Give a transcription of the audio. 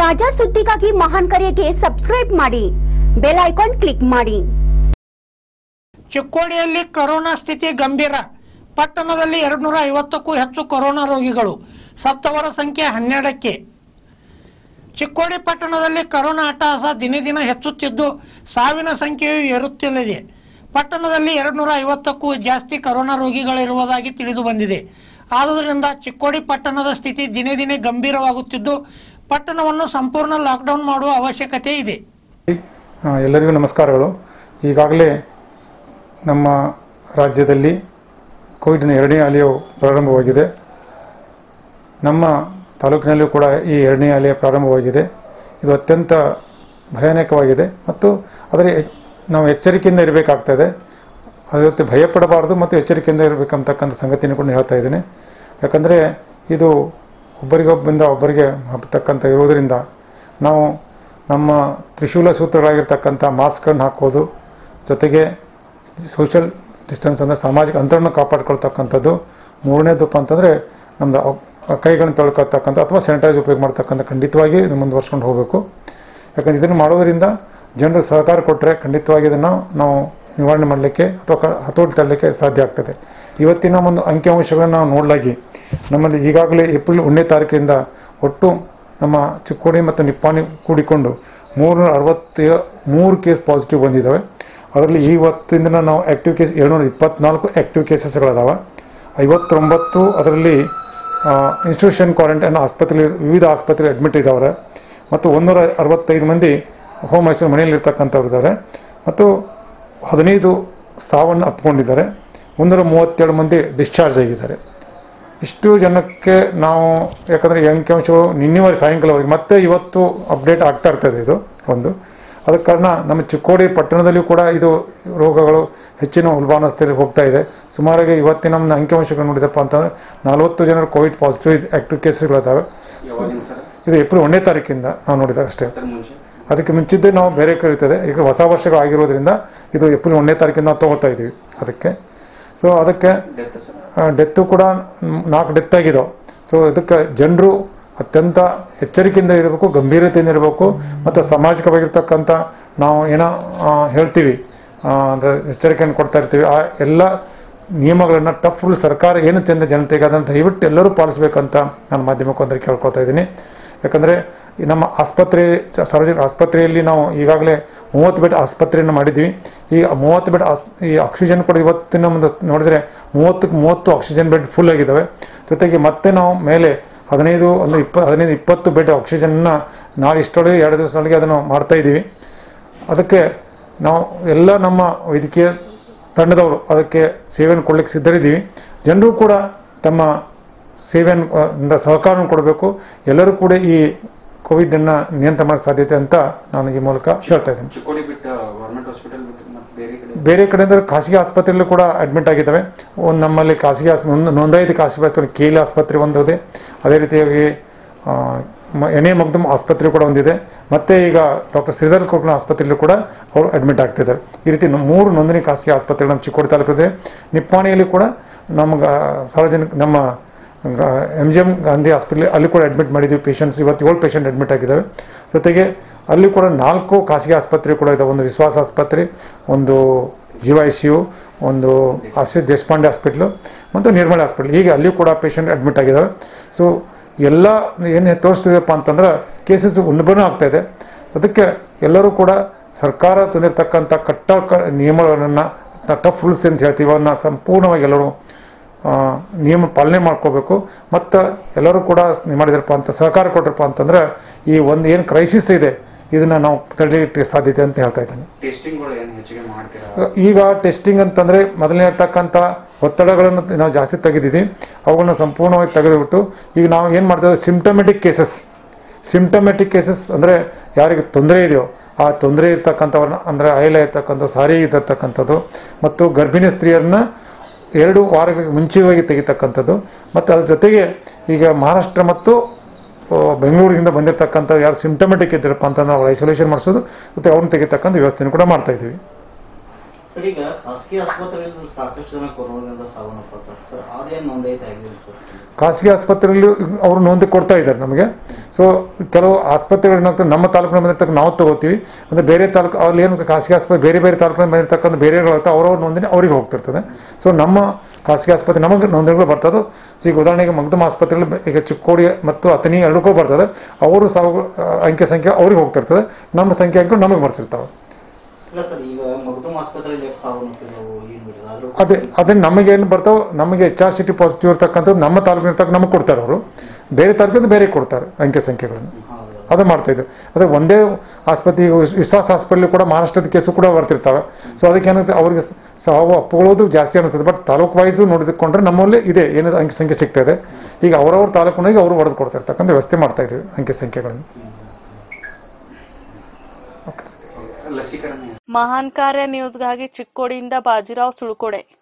ತಾಜಾ ಸುದ್ದಿಗಾಗಿ ಮಹಾನ್ ಕರೆಗೆ ಸಬ್ಸ್ಕ್ರೈಬ್ ಮಾಡಿ ಬೆಲ್ ಐಕಾನ್ ಕ್ಲಿಕ್ ಮಾಡಿ ಚಿಕ್ಕೋಡಿಯಲ್ಲಿ ಕೊರೋನಾ ಸ್ಥಿತಿ ಗಂಭೀರ ಪಟ್ಟಣದಲ್ಲಿ ಎರಡ್ನೂರ ಐವತ್ತಕ್ಕೂ ಹೆಚ್ಚು ಕೊರೋನಾ ರೋಗಿಗಳು ಸತ್ತವರ ಸಂಖ್ಯೆ ಹನ್ನೆರಡಕ್ಕೆ ಚಿಕ್ಕೋಡಿ ಪಟ್ಟಣದಲ್ಲಿ ಕೊರೋನಾ ಅಟ್ಟಹಾಸ ದಿನೇ ದಿನ ಹೆಚ್ಚುತ್ತಿದ್ದು ಸಾವಿನ ಸಂಖ್ಯೆಯು ಏರುತ್ತಲಿದೆ ಪಟ್ಟಣದಲ್ಲಿ ಎರಡ್ನೂರ ಐವತ್ತಕ್ಕೂ ಜಾಸ್ತಿ ಕೊರೋನಾ ರೋಗಿಗಳಿರುವುದಾಗಿ ತಿಳಿದು ಬಂದಿದೆ ಆದುದರಿಂದ ಚಿಕ್ಕೋಡಿ ಪಟ್ಟಣದ ಸ್ಥಿತಿ ದಿನೇ ದಿನೇ ಗಂಭೀರವಾಗುತ್ತಿದ್ದು ಪಟ್ಟಣವನ್ನು ಸಂಪೂರ್ಣ ಲಾಕ್ಡೌನ್ ಮಾಡುವ ಅವಶ್ಯಕತೆ ಇದೆ ಆ, ಎಲ್ಲರಿಗೂ ನಮಸ್ಕಾರಗಳು ಈಗಾಗಲೇ ನಮ್ಮ ರಾಜ್ಯದಲ್ಲಿ ಕೋವಿಡ್ನ ಎರಡನೇ ಅಲೆಯು ಪ್ರಾರಂಭವಾಗಿದೆ ನಮ್ಮ ತಾಲೂಕಿನಲ್ಲೂ ಕೂಡ ಈ ಎರಡನೇ ಅಲೆ ಪ್ರಾರಂಭವಾಗಿದೆ ಇದು ಅತ್ಯಂತ ಭಯಾನಕವಾಗಿದೆ ಮತ್ತು ಅದರ ಎಚ್- ನಾವು ಎಚ್ಚರಿಕೆಯಿಂದ ಇರಬೇಕಾಗ್ತದೆ ಅದ್ರ ಜೊತೆ ಭಯಪಡಬಾರದು ಮತ್ತು ಎಚ್ಚರಿಕೆಯಿಂದ ಇರಬೇಕಂತಕ್ಕಂಥ ಸಂಗತಿಯನ್ನು ಕೂಡ ಹೇಳ್ತಾ ಇದ್ದೀನಿ ಯಾಕಂದರೆ ಇದು ಒಬ್ಬರಿಗೊಬ್ಬರಿಂದ ಒಬ್ಬರಿಗೆ ಹಬ್ಬತಕ್ಕಂಥ ಇರುವುದರಿಂದ ನಾವು ನಮ್ಮ ತ್ರಿಶೂಲ ಸೂತ್ರಗಳಾಗಿರ್ತಕ್ಕಂಥ ಮಾಸ್ಕನ್ನು ಹಾಕೋದು ಜೊತೆಗೆ ಸೋಷಿಯಲ್ ಡಿಸ್ಟೆನ್ಸ್ ಅಂದರೆ ಸಾಮಾಜಿಕ ಅಂತರವನ್ನು ಕಾಪಾಡ್ಕೊಳ್ತಕ್ಕಂಥದ್ದು ಮೂರನೇದಪ್ಪ ಅಂತಂದರೆ ನಮ್ಮದು ಅವ್- ಕೈಗಳನ್ನು ತೊಳ್ಕೊಳ್ತಕ್ಕಂಥ ಅಥವಾ ಸ್ಯಾನಿಟೈಸ್ ಉಪಯೋಗ ಮಾಡ್ತಕ್ಕಂಥ ಖಂಡಿತವಾಗಿ ಇದು ಮುಂದುವರ್ಸ್ಕೊಂಡು ಹೋಗಬೇಕು ಯಾಕಂದ್ರೆ ಇದನ್ನು ಮಾಡೋದರಿಂದ ಜನರು ಸಹಕಾರ ಕೊಟ್ಟರೆ ಖಂಡಿತವಾಗಿ ಇದನ್ನು ನಾವು ನಿವಾರಣೆ ಮಾಡಲಿಕ್ಕೆ ಅಥವಾ ಕ- ಹತೋಟಿ ತರಲಿಕ್ಕೆ ಸಾಧ್ಯ ಆಗ್ತದೆ ಇವತ್ತಿನ ಒಂದು ಅಂಕಿಅಂಶಗಳನ್ನು ನಾವು ನೋಡಲಾಗಿ ನಮ್ಮಲ್ಲಿ ಈಗಾಗಲೇ ಏಪ್ರಿಲ್ ಒಂದನೇ ತಾರೀಕಿನಿಂದ ಒಟ್ಟು ನಮ್ಮ ಚಿಕ್ಕೋಡಿ ಮತ್ತು ನಿಪ್ಪಾಣಿ ಕೂಡಿಕೊಂಡು ಮೂರುನೂರ ಅರವತ್ತ ಮೂರು ಕೇಸ್ ಪಾಸಿಟಿವ್ ಬಂದಿದ್ದಾವೆ ಅದರಲ್ಲಿ ಇವತ್ತಿಂದ ನಾವು ಆ್ಯಕ್ಟಿವ್ ಕೇಸ್ ಏಳ್ನೂರ ಇಪ್ಪತ್ನಾಲ್ಕು ಆ್ಯಕ್ಟಿವ್ ಕೇಸಸ್ಗಳದಾವೆ ಐವತ್ತೊಂಬತ್ತು ಅದರಲ್ಲಿ ಇನ್ಸ್ಟಿಟ್ಯೂಷನ್ ಕ್ವಾರಂಟೈನ್ ಆಸ್ಪತ್ರೆ ವಿವಿಧ ಆಸ್ಪತ್ರೆ ಅಡ್ಮಿಟ್ ಇದ್ದಾವೆ ಮತ್ತು ಒಂದೂರ ಅರವತ್ತೈದು ಮಂದಿ ಹೋಮ್ ಐಸೋಲೇಷನ್ ಮನೆಯಲ್ಲಿ ಇರ್ತಕ್ಕಂಥವ್ರು ಇದ್ದಾರೆ ಮತ್ತು ಹದಿನೈದು ಸಾವನ್ನು ಅಪ್ಕೊಂಡಿದ್ದಾರೆ ಮುನ್ನೂರ ಮೂವತ್ತೇಳು ಮಂದಿ ಡಿಸ್ಚಾರ್ಜ್ ಆಗಿದ್ದಾರೆ ಇಷ್ಟು ಜನಕ್ಕೆ ನಾವು ಯಾಕಂದರೆ ಈ ಅಂಕಿಅಂಶಗಳು ನಿನ್ನೆವರೆಗೆ ಸಾಯಂಕಾಲವರೆಗೆ ಮತ್ತೆ ಇವತ್ತು ಅಪ್ಡೇಟ್ ಆಗ್ತಾ ಇರ್ತದೆ ಇದು ಒಂದು ಅದಕ್ಕೆ ಕಾರಣ ನಮ್ಮ ಚಿಕ್ಕೋಡಿ ಪಟ್ಟಣದಲ್ಲಿಯೂ ಕೂಡ ಇದು ರೋಗಗಳು ಹೆಚ್ಚಿನ ಉಲ್ಬಾಣಸ್ಥೆಯಲ್ಲಿ ಹೋಗ್ತಾ ಇದೆ ಸುಮಾರಾಗಿ ಇವತ್ತಿನ ನಮ್ಮ ಅಂಕಿಅಂಶಗಳು ನೋಡಿದಪ್ಪ ಅಂತಂದರೆ ನಲವತ್ತು ಜನರು ಕೋವಿಡ್ ಪಾಸಿಟಿವ್ ಆ್ಯಕ್ಟಿವ್ ಕೇಸ್ಗಳಿದ್ದಾವೆ ಯಾವಾಗಿನ ಸರ್ ಇದು ಏಪ್ರಿಲ್ ಒಂದನೇ ತಾರೀಕಿಂದ ನಾವು ನೋಡಿದಾಗ ಅಷ್ಟೇ ಅದರ ಮುಂಚೆ ಅದಕ್ಕೆ ಮುಂಚಿದ್ದೇ ನಾವು ಬೇರೆ ಕರೀತದೆ ಈಗ ಹೊಸ ವರ್ಷಗಳು ಆಗಿರೋದ್ರಿಂದ ಇದು ಏಪ್ರಿಲ್ ಒಂದನೇ ತಾರೀಕಿಂದ ನಾವು ತಗೊಳ್ತಾ ಇದ್ದೀವಿ ಅದಕ್ಕೆ ಸೊ ಅದಕ್ಕೆ ಡೆತ್ ಸರ್ ಡೆತ್ತು ಕೂಡ ಮ್, ನಾಲ್ಕು ಡೆತ್ ಆಗಿದಾವೆ ಸೊ ಇದಕ್ಕೆ ಜನರು ಅತ್ಯಂತ ಎಚ್ಚರಿಕೆಯಿಂದ ಇರಬೇಕು ಗಂಭೀರತೆಯಿಂದ ಇರಬೇಕು ಮತ್ತು ಸಾಮಾಜಿಕವಾಗಿರ್ತಕ್ಕಂಥ ನಾವು ಏನೋ ಆ, ಹೇಳ್ತೀವಿ ಆ, ಅಂದ್ರೆ ಎಚ್ಚರಿಕೆಯನ್ನು ಕೊಡ್ತಾ ಇರ್ತೀವಿ ಆ ಎಲ್ಲ ನಿಯಮಗಳನ್ನು ಟಫ್ ರೂಲ್ ಸರ್ಕಾರ ಏನು ಚಂದ ಜನತೆಗೆ ಅದನ್ನು ದಯವಿಟ್ಟು ಎಲ್ಲರೂ ಪಾಲಿಸ್ಬೇಕಂತ ನಾನು ಮಾಧ್ಯಮಕ್ಕೊಂದ್ರೆ ಕೇಳ್ಕೊತಾ ಇದ್ದೀನಿ ಯಾಕಂದರೆ ಈ ನಮ್ಮ ಆಸ್ಪತ್ರೆ ಸ- ಸಾರ್ವಜನಿಕ ಆಸ್ಪತ್ರೆಯಲ್ಲಿ ನಾವು ಈಗಾಗಲೇ ಮೂವತ್ತು ಬೆಡ್ ಆಸ್ಪತ್ರೆಯನ್ನು ಮಾಡಿದ್ವಿ ಈ ಮೂವತ್ತು ಬೆಡ್ ಆಸ್ ಈ ಆಕ್ಸಿಜನ್ ಕೂಡ ಇವತ್ತಿನ ಮುಂದೆ ನೋಡಿದರೆ ಮೂವತ್ತಕ್ಕೆ ಮೂವತ್ತು ಆಕ್ಸಿಜನ್ ಬೆಡ್ ಫುಲ್ ಆಗಿದ್ದಾವೆ ಜೊತೆಗೆ ಮತ್ತೆ ನಾವು ಮೇಲೆ ಹದಿನೈದು ಒಂದು ಇಪ್ಪ ಹದಿನೈದು ಇಪ್ಪತ್ತು ಬೆಡ್ ಆಕ್ಸಿಜನ್ನ ನಾಳೆ ಇಷ್ಟೊಳಗೆ ಎರಡು ದಿವಸದೊಳಗೆ ಅದನ್ನು ಮಾಡ್ತಾ ಇದ್ದೀವಿ ಅದಕ್ಕೆ ನಾವು ಎಲ್ಲ ನಮ್ಮ ವೈದ್ಯಕೀಯ ತಂಡದವರು ಅದಕ್ಕೆ ಸೇವೆಯನ್ನು ಕೊಡ್ಲಿಕ್ಕೆ ಸಿದ್ಧರಿದ್ದೀವಿ ಜನರು ಕೂಡ ತಮ್ಮ ಸೇವೆಯನ್ನು ಆ, ಇಂದ ಸಹಕಾರವನ್ನು ಕೊಡಬೇಕು ಎಲ್ಲರೂ ಕೂಡ ಈ ಕೋವಿಡನ್ನು ನಿಯಂತ್ರಣ ಮಾಡೋ ಸಾಧ್ಯತೆ ಅಂತ ನಾನು ಈ ಮೂಲಕ ಹೇಳ್ತಾ ಇದ್ದೀನಿ ಚಿಕ್ಕೋಡಿ ಬಿಟ್ಟು ಗೌರ್ಮೆಂಟ್ ಹಾಸ್ಪಿಟಲ್ ಬಿಟ್ಟು ಮತ್ತೆ ಬೇರೆ ಕಡೆ ಬೇರೆ ಕಡೆ ಅಂದರೆ ಖಾಸಗಿ ಆಸ್ಪತ್ರೆಯಲ್ಲೂ ಕೂಡ ಅಡ್ಮಿಟ್ ಆಗಿದ್ದಾವೆ ಒಂದು ನಮ್ಮಲ್ಲಿ ಖಾಸಗಿ ಆಸ್ಪ ಒಂದು ನೋಂದಾಯಿತ ಖಾಸಗಿ ಆಸ್ಪತ್ರೆ ಕೇಲಿ ಆಸ್ಪತ್ರೆ ಒಂದು ಇದೆ ಅದೇ ರೀತಿಯಾಗಿ ಆ, ಮ- ಎನ್ ಎ ಮಗ್ದುಮ್ ಆಸ್ಪತ್ರೆ ಕೂಡ ಒಂದಿದೆ ಮತ್ತೆ ಈಗ ಡಾಕ್ಟರ್ ಶ್ರೀಧರ್ ಕೋಕ್ನ ಆಸ್ಪತ್ರೆಯಲ್ಲೂ ಕೂಡ ಅವರು ಅಡ್ಮಿಟ್ ಆಗ್ತಿದ್ದಾರೆ ಈ ರೀತಿ ನ- ಮೂರು ನೋಂದಣಿ ಖಾಸಗಿ ಆಸ್ಪತ್ರೆಗಳು ನಮ್ಮ ಚಿಕ್ಕೋಡಿ ತಾಲೂಕಿದೆ ನಿಪ್ಪಾಣಿಯಲ್ಲಿ ಕೂಡ ನಮ್ಗೆ ಸಾರ್ವಜನಿಕ ನಮ್ಮ M G M Gandhi hospital ಅಲ್ಲಿ ಕೂಡ ಅಡ್ಮಿಟ್ ಮಾಡಿದ್ದೀವಿ ಪೇಷಂಟ್ಸ್ ಇವತ್ತು ಏಳು ಪೇಷಂಟ್ ಅಡ್ಮಿಟ್ ಆಗಿದ್ದಾವೆ ಜೊತೆಗೆ ಅಲ್ಲಿ ಕೂಡ ನಾಲ್ಕು ಖಾಸಗಿ ಆಸ್ಪತ್ರೆ ಕೂಡ ಇದೆ ಒಂದು ವಿಶ್ವಾಸ ಆಸ್ಪತ್ರೆ ಒಂದು ಜೀವ ಐ ಸಿ ಯು ಒಂದು ಆಸಿಫ್ ದೇಶಪಾಂಡೆ ಹಾಸ್ಪಿಟ್ಲು ಮತ್ತು ನಿರ್ಮಲ ಹಾಸ್ಪಿಟ್ಲ್ ಹೀಗೆ ಅಲ್ಲಿ ಕೂಡ ಪೇಷಂಟ್ ಅಡ್ಮಿಟ್ ಆಗಿದ್ದಾವೆ ಸೊ ಎಲ್ಲ ಏನು ತೋರಿಸ್ತಿದೆಯಪ್ಪ ಅಂತಂದ್ರೆ ಕೇಸಸ್ ಉಲ್ಬಣ ಆಗ್ತಾ ಇದೆ ಅದಕ್ಕೆ ಎಲ್ಲರೂ ಕೂಡ ಸರ್ಕಾರ ತಂದಿರತಕ್ಕಂಥ ಕಟ್ಟ ಕ ನಿಯಮಗಳನ್ನು ಟಫ್ ರೂಲ್ಸ್ ಅಂತ ಹೇಳ್ತೀವಿ ಅವನ್ನ ಸಂಪೂರ್ಣವಾಗಿ ಎಲ್ಲರೂ ಆ, ನಿಯಮ ಪಾಲನೆ ಮಾಡ್ಕೋಬೇಕು ಮತ್ತು ಎಲ್ಲರೂ ಕೂಡ ಮಾಡಿದ್ರಪ್ಪ ಅಂತ ಸಹಕಾರ ಕೊಟ್ರಪ್ಪ ಅಂತಂದ್ರೆ ಈ ಒಂದು ಏನು ಕ್ರೈಸಿಸ್ ಇದೆ ಇದನ್ನು ನಾವು ತಡೆಗಟ್ಟೆ ಸಾಧ್ಯತೆ ಅಂತ ಹೇಳ್ತಾ ಇದ್ದೀನಿ ಟೆಸ್ಟಿಂಗ್ಗಳು ಏನು ಹೆಚ್ಚಿಗೆ ಮಾಡ್ತೀರಾ ಈಗ ಟೆಸ್ಟಿಂಗ್ ಅಂತಂದ್ರೆ ಮೊದಲನೇ ಇರ್ತಕ್ಕಂಥ ಒತ್ತಡಗಳನ್ನು ನಾವು ಜಾಸ್ತಿ ತೆಗೆದಿದ್ದೀವಿ ಅವುಗಳನ್ನ ಸಂಪೂರ್ಣವಾಗಿ ತೆಗೆದುಬಿಟ್ಟು ಈಗ ನಾವು ಏನು ಮಾಡ್ತೇವೆ ಸಿಂಪ್ಟಮೆಟಿಕ್ ಕೇಸಸ್ ಸಿಂಪ್ಟಮೆಟಿಕ್ ಕೇಸಸ್ ಅಂದರೆ ಯಾರಿಗೆ ತೊಂದರೆ ಇದೆಯೋ ಆ ತೊಂದರೆ ಇರ್ತಕ್ಕಂಥವ್ರನ್ನ ಅಂದರೆ ಆಯಿಲ ಇರ್ತಕ್ಕಂಥ ಸಾರಿ ಇರ್ತಕ್ಕಂಥದ್ದು ಮತ್ತು ಗರ್ಭಿಣಿ ಸ್ತ್ರೀಯರನ್ನ ಎರಡು ವಾರಗಳ ಮುಂಚಿತವಾಗಿ ತೆಗಿತಕ್ಕಂಥದ್ದು ಮತ್ತು ಅದ್ರ ಜೊತೆಗೆ ಈಗ ಮಹಾರಾಷ್ಟ್ರ ಮತ್ತು ಆ, ಬೆಂಗಳೂರಿನಿಂದ ಬಂದಿರತಕ್ಕಂಥ ಯಾರು ಸಿಂಪ್ಟಮೆಟಿಕ್ ಇದ್ದೀರಪ್ಪ ಅಂತ ನಾವು ಐಸೋಲೇಷನ್ ಮಾಡಿಸೋದು ಮತ್ತು ಅವ್ರನ್ನ ತೆಗಿತಕ್ಕಂಥ ವ್ಯವಸ್ಥೆಯನ್ನು ಕೂಡ ಮಾಡ್ತಾ ಇದ್ದೀವಿ ಸರ್ ಈಗ ಖಾಸಗಿ ಆಸ್ಪತ್ರೆಯಲ್ಲಿ ಸಾಕಷ್ಟು ಜನ ಕೊರೋನಾದಿಂದ ಸಾವನ್ನಪ್ಪತ್ತಾರೆ ಸರ್ ಅದೇನು ನೋಂದಾಯಿತ ಆಗಿಲ್ಲ ಸರ್ ಖಾಸಗಿ ಆಸ್ಪತ್ರೆಯಲ್ಲಿ ಅವರು ನೋಂದಿ ಕೊಡ್ತಾ ಇದ್ದಾರೆ ನಮಗೆ ಸೊ ಕೆಲವು ಆಸ್ಪತ್ರೆಗಳು ಏನಾಗ್ತದೆ ನಮ್ಮ ತಾಲೂಕಿನ ಬಂದಿರ್ತಕ್ಕ ನಾವು ತಗೋತೀವಿ ಅಂದರೆ ಬೇರೆ ತಾಲೂಕು ಅವ್ರಲ್ಲಿ ಏನು ಖಾಸಗಿ ಆಸ್ಪತ್ರೆ ಬೇರೆ ಬೇರೆ ತಾಲೂಕಿನ ಬಂದಿರ್ತಕ್ಕಂಥ ಬೇರೆಗಳಾಗ್ತವೆ ಅವ್ರವ್ರ ನೋಂದಣಿ ಅವ್ರಿಗೆ ಹೋಗ್ತಿರ್ತದೆ ಸೊ ನಮ್ಮ ಖಾಸಗಿ ಆಸ್ಪತ್ರೆ ನಮಗೆ ನೋಂದಣಿಗಳು ಬರ್ತದೆ ಸೊ ಈಗ ಉದಾಹರಣೆಗೆ ಮಗ್ದುಮ್ ಆಸ್ಪತ್ರೆಗಳು ಬ- ಈಗ ಚಿಕ್ಕೋಡಿ ಮತ್ತು ಅತನಿ ಎರಡಕ್ಕೂ ಬರ್ತದೆ ಅವರು ಸಾವು ಆ, ಅಂಕೆ ಸಂಖ್ಯೆ ಅವ್ರಿಗೆ ಹೋಗ್ತಿರ್ತದೆ ನಮ್ಮ ಸಂಖ್ಯೆ ಅಂಕೆ ನಮಗೆ ಬರ್ತಿರ್ತಾವೆ ಇಲ್ಲ ಸರ್ ಈಗ ಮಗದುಮ್ ಆಸ್ಪತ್ರೆಯಲ್ಲಿ ಎಷ್ಟು ಸಾವು ನೋಡ್ತಿದ್ದಾವು ಏನು ಬಿಡೋದು ಆದ್ರೂ ಅದೇ ಅದೇ ನಮಗೆ ಏನು ಬರ್ತಾವೆ ನಮಗೆ H R C T positive ಇರ್ತಕ್ಕಂಥದ್ದು ನಮ್ಮ ತಾಲೂಕಿನ ಇರ್ತಕ್ಕ ನಮಗೆ ಕೊಡ್ತಾರೆ ಅವರು ಬೇರೆ ತಾಲೂಕಿಂದ ಬೇರೆ ಕೊಡ್ತಾರೆ ಅಂಕೆ ಸಂಖ್ಯೆಗಳನ್ನು ಹೌದು ಅದು ಮಾಡ್ತಾ ಇದ್ದೆ ಅದೇ ಒಂದೇ ಆಸ್ಪತ್ರೆ ಈಗ ವಿಶ್ವಾಸ ಹಾಸ್ಪಿಟಲ್ ಕೂಡ ಮಹಾರಾಷ್ಟ್ರದ ಕೇಸು ಕೂಡ ಬರ್ತಿರ್ತಾವೆ ಸೊ ಅದಕ್ಕೆ ಏನಾಗುತ್ತೆ ಅವ್ರಿಗೆ ಸ- ಸಾವು ಅಪ್ಪುಗಳೋದು ಜಾಸ್ತಿ ಅನಿಸ್ತದೆ ಬಟ್ ತಾಲೂಕು ವೈಸು ನೋಡಿಕೊಂಡ್ರೆ ನಮ್ಮಲ್ಲಿ ಇದೆ ಏನಿದೆ ಅಂಕೆ ಸಂಖ್ಯೆ ಸಿಗ್ತಾ ಇದೆ ಈಗ ಅವರವ್ರ ತಾಲೂಕಿನಾಗ ಅವರು ಹೊಡೆದು ಕೊಡ್ತಾ ಇರ್ತಕ್ಕಂಥ ವ್ಯವಸ್ಥೆ ಮಾಡ್ತಾ ಇದ್ದೀವಿ ಅಂಕೆ ಸಂಖ್ಯೆಗಳನ್ನು ಲಸಿಕರಣ ಮಹಾನ್ ಕಾರ್ಯ ನ್ಯೂಸ್ಗಾಗಿ ಚಿಕ್ಕೋಡಿಯಿಂದ ಬಾಜಿರಾವ್ ಸುಳ್ಕೊಡೆ